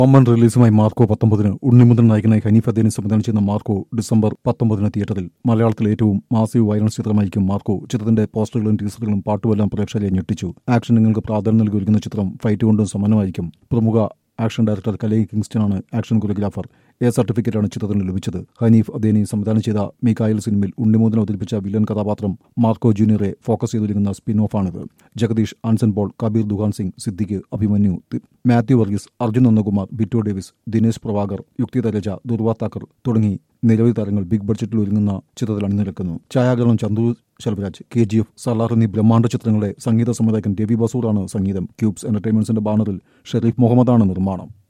ഒമ്മൻ റിലീസുമായി Marco പത്തൊമ്പതിന് ഉണ്ണിമുതൽ നായകനായി ഹനീഫ് അദ്ദേനി സംവിധാനം ചെയ്യുന്ന മാർക്കോ ഡിസംബർ പത്തൊമ്പതിന് തിയേറ്ററിൽ മലയാളത്തിലെ ഏറ്റവും മാസീവ് വയലൻസ് ചിത്രമായിരിക്കും മാർക്കോ ചിത്രത്തിന്റെ പോസ്റ്ററുകളും ടീസറുകളും പാട്ടുമെല്ലാം പ്രേക്ഷകരെ ഞെട്ടിച്ചു ആക്ഷൻ നിങ്ങൾക്ക് പ്രാധാന്യം നൽകി ഒരുക്കുന്ന ചിത്രം ഫൈറ്റ് കൊണ്ടും സമാനമായിരിക്കും പ്രമുഖ ആക്ഷൻ ഡയറക്ടർ കലൈ കിങ്സ്റ്റനാണ് ആക്ഷൻ കൊറിയോഗ്രാഫർ എ സർട്ടിഫിക്കറ്റാണ് ചിത്രത്തിന് ലഭിച്ചത് ഹനീഫ് അദേനി സംവിധാനം ചെയ്ത മിക്കായൽ സിനിമയിൽ ഉണ്ണിമോദൻ അവതരിപ്പിച്ച വില്ലൻ കഥാപാത്രം മാർക്കോ ജൂനിയറെ ഫോക്കസ് ചെയ്തൊരുങ്ങുന്ന സ്പിൻ ഓഫാണിത് ജഗദീഷ് ആൻസൻ പോൾ കബീർ ദുഹാൻ സിംഗ് സിദ്ദിഖ് അഭിമന്യു തി- മാത്യു വർഗീസ് അർജുൻ നന്ദകുമാർ ബിറ്റോ ഡേവിസ് ദിനേശ് പ്രഭാകർ യുക്തി തരജ ദുർവാ താക്കർ തുടങ്ങി നിരവധി താരങ്ങൾ ബിഗ് ബഡ്ജറ്റിൽ ഒരുങ്ങുന്ന ചിത്രത്തിൽ അണിനിരക്കുന്നു ഛായാഗ്രഹണം Chandhu Selvaraj K G F Salaar എന്നീ ബ്രഹ്മാണ്ഡ ചിത്രങ്ങളുടെ സംഗീത സംവിധായകൻ രവി ബസൂറാണ് സംഗീതം ക്യൂബ്സ് എന്റർടൈൻമെന്റ്സിന്റെ ബാനറിൽ ഷെരീഫ് മുഹമ്മദാണ് നിർമ്മാണം